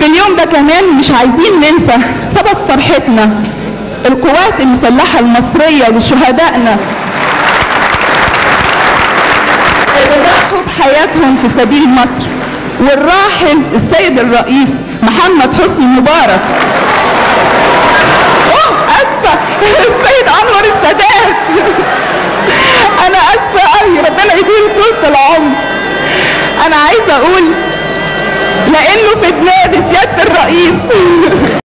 في اليوم ده كمان مش عايزين ننسى سبب فرحتنا القوات المسلحة المصرية لشهدائنا اللي ضحوا بحياتهم في سبيل مصر والراحل السيد الرئيس محمد حسني مبارك اوه اسفه السيد انور السادات انا اسفه قوي ربنا يديله طول العمر انا عايزه اقول لانه في دماغي سياده الرئيس